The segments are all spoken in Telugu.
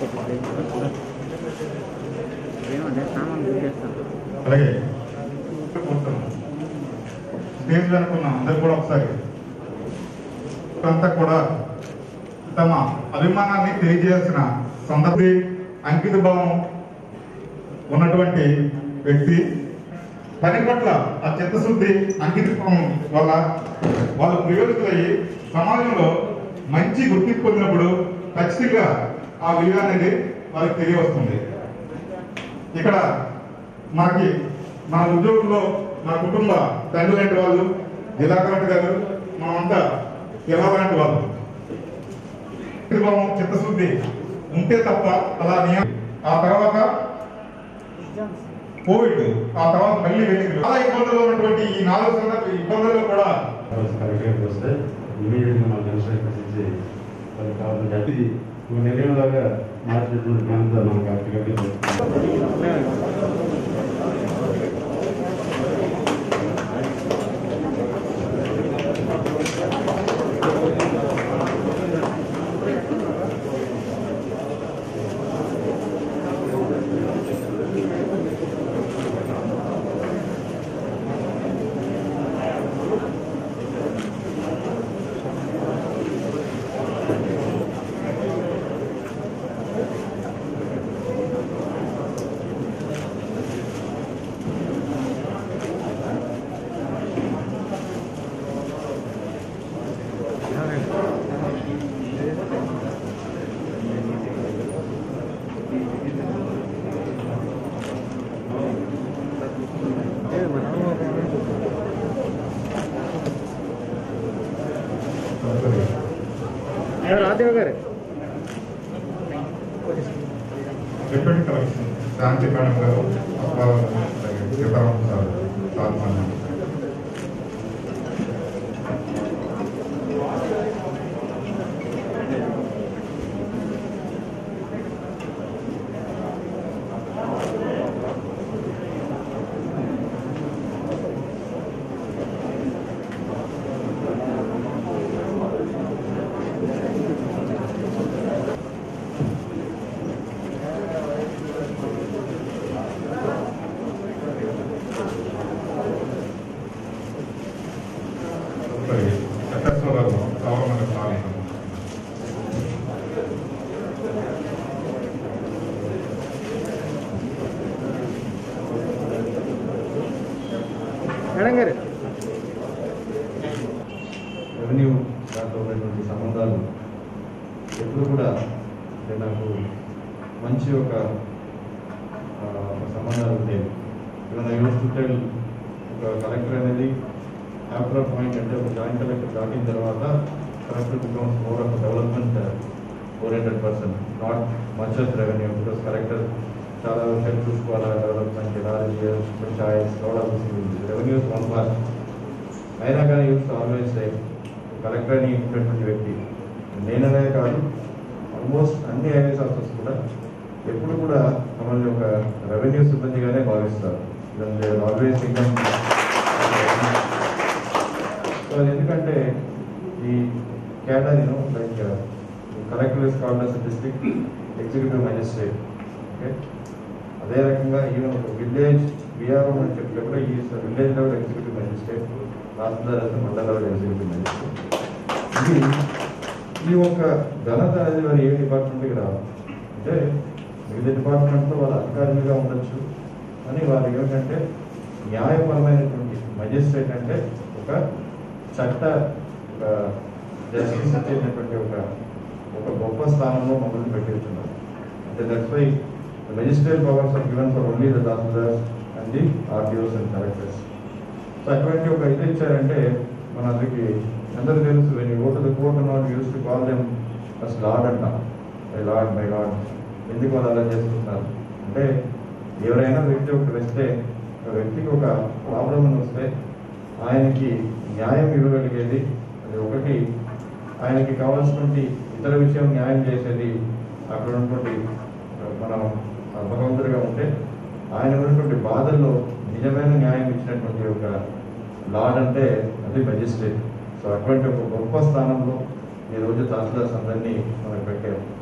ఏమంటే సామాన్ బుక్ చేస్తాను అలాగే కూర్చున్నాం స్టేజ్ అనుకున్నాం అందరు కూడా ఒకసారి అంతా కూడా తమ అభిమానాన్ని తెలియజేయాల్సిన సందర్భి అంకిత భావం ఉన్నటువంటి వ్యక్తి పని పట్ల ఆ చిత్తశుద్ధి అంకితత్వం వల్ల వాళ్ళు ప్రయోజకులయ్యి సమాజంలో మంచి గుర్తింపు పొందినప్పుడు ఖచ్చితంగా ఆ విలువ అనేది వాళ్ళకి తెలియవస్తుంది ఇక్కడ మనకి మన ఉద్యోగుల్లో మన కుటుంబ తండ్రి లాంటి వాళ్ళు జిల్లా కలెక్టర్ గారు మనమంతా ఎలా లాంటి వాళ్ళు భావం, చిత్తశుద్ధి ఉంటే తప్ప అలా నియమ ఆ తర్వాత కోవిడ్ ఆ తర్వాత మళ్ళీ వెళ్ళింది చాలా ఇబ్బందులు ఉన్నటువంటి ఈ నాలుగు సందర్భ ఇబ్బందుల్లో కూడా కరెక్ట్గా వస్తే ఇమీడియట్గా మన జనరేషన్ ఇచ్చి వాళ్ళకి కావాల్సిన గట్టి ఒక నిర్ణయంలాగా మార్చినటువంటి జ్ఞానంతో మనం కరెక్ట్గా రాదేవ్ గారు డిప్యూటీ కలెక్షన్ శాంతి మేడం గారు అప్పారావు అలాగే సీతారాం సార్ సాల్మన్ సరే చట్టేశ్వరరావు సవరణ సాధన మేడం గారు రెవెన్యూ దాంట్లో ఉన్నటువంటి సంబంధాలు ఎప్పుడు కూడా అంటే నాకు మంచి ఒక ఆ, ఒక సంబంధాలు ఉండేవి ఇక్కడ యూస్ టు టెల్ ఒక కలెక్టర్ అనేది ఆఫ్టర్ పాయింట్ అంటే ఒక జాయింట్ కలెక్టర్ దాటిన తర్వాత collector becomes more of development oriented person not much of revenue because collector చాలా విషయాలు చూసుకోవాలా డెవలప్మెంట్ ఎలా పంచాయత్ రెవెన్యూ వన్ పార్ట్ అయినా కానీ యూస్ ఆల్వేస్ సే కలెక్టర్ అని ఉన్నటువంటి వ్యక్తి నేననే కాదు ఆల్మోస్ట్ అన్ని ఐఏఎస్ ఆఫీసర్స్ కూడా ఎప్పుడు కూడా మమ్మల్ని ఒక రెవెన్యూ సిబ్బందిగానే భావిస్తారు ఆల్వేస్ ఇన్కమ్ సో అది ఎందుకంటే ఈ cadre you know like collector is called as district executive magistrate okay అదే రకంగా ఈవెన్ ఒక విలేజ్ బీఆర్ఓ అని చెప్పి కూడా ఈ విలేజ్ లెవెల్ ఎగ్జిక్యూటివ్ మెజిస్ట్రేట్ రాష్ట్ర మండల లెవెల్ ఎగ్జిక్యూటివ్ మెజిస్ట్రేట్ ఇది ఈ యొక్క ఘనత అనేది మరి ఏ డిపార్ట్మెంట్కి రాదు అంటే వివిధ డిపార్ట్మెంట్లో వాళ్ళ అధికారులుగా ఉండొచ్చు అని వాళ్ళు ఏమిటంటే న్యాయపరమైనటువంటి మెజిస్ట్రేట్ అంటే ఒక చట్ట జస్టిస్ ఇచ్చేటటువంటి ఒక ఒక గొప్ప స్థానంలో మమ్మల్ని పెట్టించున్నారు అంటే that's why magistrate powers are given for only the tahsildars and the RTOs and collectors so అటువంటి ఒక ఇది ఇచ్చారంటే మన అందరికి అందరూ తెలుసు when you go to the court not uses to call them as lord అంట మై లార్డ్ మై లార్డ్ ఎందుకు వాళ్ళు అలా చేసుకుంటున్నారు అంటే ఎవరైనా వ్యక్తి ఒకటి వస్తే ఒక వ్యక్తికి ఒక ప్రాబ్లం అని వస్తే ఆయనకి న్యాయం ఇవ్వగలిగేది అది ఒకటి ఆయనకి కావాల్సినటువంటి ఇతర విషయం న్యాయం చేసేది అక్కడ ఉన్నటువంటి మనం భగవంతుడిగా ఉంటే ఆయన ఉన్నటువంటి బాధల్లో నిజమైన న్యాయం ఇచ్చినటువంటి ఒక లార్డ్ అంటే అది మెజిస్ట్రేట్ సో అటువంటి ఒక గొప్ప స్థానంలో ఈ రోజు తహసీల్దార్స్ అందరినీ మనకు పెట్టారు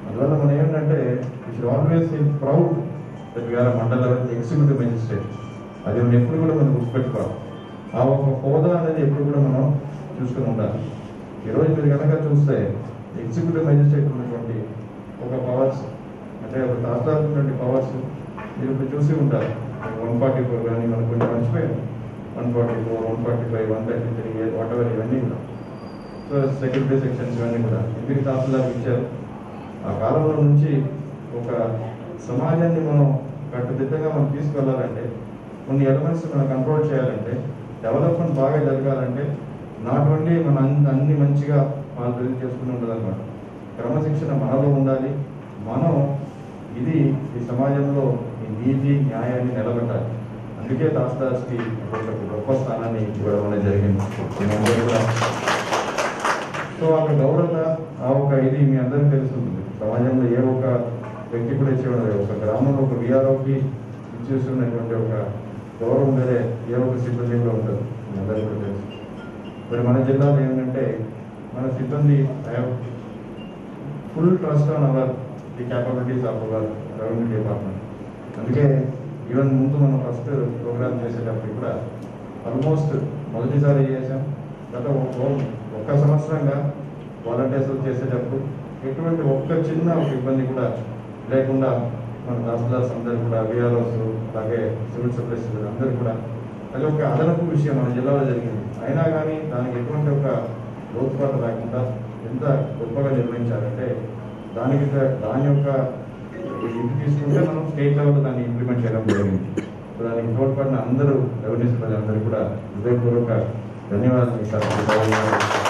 అందువల్ల మనం ఏంటంటే it always feel proud that we are mandal executive magistrate అది మనం ఎప్పుడు కూడా మనం గుర్తుపెట్టుకోవాలి ఆ ఒక హోదా అనేది ఎప్పుడు కూడా మనం చూసుకుని ఉండాలి ఈరోజు మీరు కనుక చూస్తే ఎగ్జిక్యూటివ్ మెజిస్ట్రేట్ ఉన్నటువంటి ఒక పవర్స్ అంటే ఒక తహసీల్దార్ ఉన్నటువంటి పవర్స్ మీరు ఇప్పుడు చూసి ఉంటారు వన్ ఫార్టీ ఫోర్ కానీ మనం కొంచెం మర్చిపోయాం one forty four one forty five one thirty three whatever ఇవన్నీ కూడా సో సెక్యూరిటీ సెక్షన్స్ ఇవన్నీ కూడా ఎందుకు తహసీల్దార్ ఇచ్చారు ఆ కాలంలో నుంచి ఒక సమాజాన్ని మనం కట్టుదిట్టంగా మనం తీసుకెళ్ళాలంటే కొన్ని ఎలిమెంట్స్ మనం కంట్రోల్ చేయాలంటే డెవలప్మెంట్ బాగా జరగాలంటే నాట్ ఓన్లీ మన అన్ని అన్ని మంచిగా మనం తెలియ చేసుకుని ఉండాలన్నమాట క్రమశిక్షణ మనలో ఉండాలి మనం ఇది ఈ సమాజంలో ఈ నీతి న్యాయాన్ని నిలబెట్టాలి అందుకే దాస్దాస్కి ఒక గొప్ప స్థానాన్ని ఇవ్వడం అనేది జరిగింది మేమందరం కూడా సో ఆ గౌరవ ఆ ఒక ఇది మీ అందరికీ తెలుస్తుంది సమాజంలో ఏ ఒక్క వ్యక్తి కూడా ఇచ్చేవాడు ఒక గ్రామంలో ఒక విఆర్ఓకి ఇచ్చేస్తున్నటువంటి ఒక గౌరవం వేరే ఏ ఒక్క సిబ్బంది కూడా ఉంటుంది మీ అందరికీ కూడా తెలుసు మరి మన జిల్లాలో ఏంటంటే మన సిబ్బంది full trust on our the capabilities of our revenue department అందుకే ఈవెన్ ముందు మనం ఫస్ట్ ప్రోగ్రామ్ చేసేటప్పుడు కూడా ఆల్మోస్ట్ మొదటిసారి చేసాం గత ఒక- ఒక్క సంవత్సరంగా వాలంటీర్స్ చేసేటప్పుడు ఎటువంటి ఒక్క చిన్న ఒక ఇబ్బంది కూడా లేకుండా మన తహసీల్దార్స్ అందరూ కూడా విఆర్ఓస్ అలాగే సివిల్ సప్లైస్ అందరూ కూడా అది ఒక అదనపు విషయం మన జిల్లాలో జరిగింది అయినా కానీ దానికి ఎటువంటి ఒక లోతుపాటు లేకుండా ఎంత గొప్పగా నిర్వహించారంటే దానికి ద- దాని యొక్క ఇది తీసుకుంటే మనం స్టేట్ లెవెల్లో దాన్ని ఇంప్లిమెంట్ చేయడం జరిగింది సో దానికి తోడ్పడిన అందరూ రెవెన్యూ సిబ్బంది అందరూ కూడా హృదయపూర్వక ధన్యవాదాలు ఇస్తారు